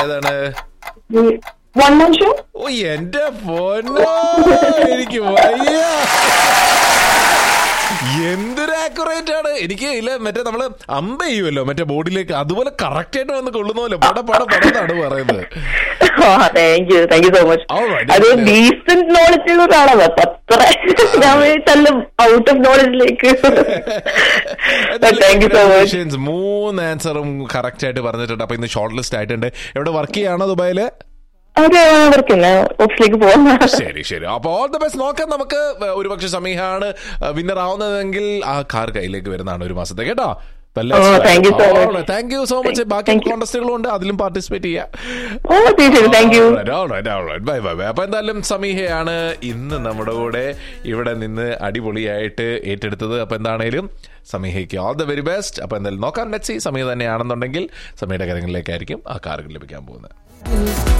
ഏതാണ് one man show ഓ എന്റെ പൊന്നോ എനിക്ക് വയ്യ എന്തൊരു ആക്യുറേറ്റ് ആണ് എനിക്ക് ഇല്ല മറ്റേ നമ്മള് അമ്പ ചെയ്യുമല്ലോ മറ്റേ ബോഡിയിലേക്ക് അതുപോലെ കറക്റ്റ് ആയിട്ട് വന്ന് കൊള്ളുന്നല്ലോ പട പട പടന്നാണ് പറയുന്നത് thank you thank you so much Alright. അത് ഡീസന്റ് നോളജ് ഉള്ള ഒരാളാണ് അപ്പൊ അത്ര ഞാൻ വിചാരിച്ചെല്ലാം ഔട്ട് ഓഫ് നോളജിലേക്ക് thank you so much Congratulations. മൂന്ന് ആൻസറും കറക്റ്റ് ആയിട്ട് പറഞ്ഞിട്ടുണ്ട് അപ്പൊ ഇന്ന് ഷോർട്ട് ലിസ്റ്റ് ആയിട്ടുണ്ട് എവിടെ വർക്ക് ചെയ്യാണോ ദുബായില് അതെ അവർക്കില്ല ഓഫീസിലേക്ക് പോവാം ശരി ശരി അപ്പൊ ഓൾ ദ ബെസ്റ്റ് നോക്കാം നമുക്ക് ഒരുപക്ഷെ സമീഹാണ് വിന്നർ ആവുന്നതെങ്കിൽ ആ കാർ കയ്യിലേക്ക് വരുന്നതാണ് ഒരു മാസത്തെ കേട്ടോ Oh, thank you so much. Thank you so much ബാക്കി Thank you. കോൺടസ്റ്റുകളും ഉണ്ട് അതിലും പാർട്ടിസിപ്പേറ്റ് ചെയ്യാം ഓ തീർച്ചയായും thank you bye bye bye അപ്പൊ എന്തായാലും സമീഹയാണ് ഇന്ന് നമ്മുടെ കൂടെ ഇവിടെ നിന്ന് അടിപൊളിയായിട്ട് ഏറ്റെടുത്തത് അപ്പൊ എന്താണേലും സമീഹയ്ക്ക് ഓൾ ദ വെരി ബെസ്റ്റ് അപ്പൊ എന്തായാലും നോക്കാം ലെറ്റ്സി സമീഹ തന്നെയാണെന്നുണ്ടെങ്കിൽ സമീഹയുടെ കാര്യങ്ങളിലേക്കായിരിക്കും ആ കാറുകൾ ലഭിക്കാൻ പോകുന്നത്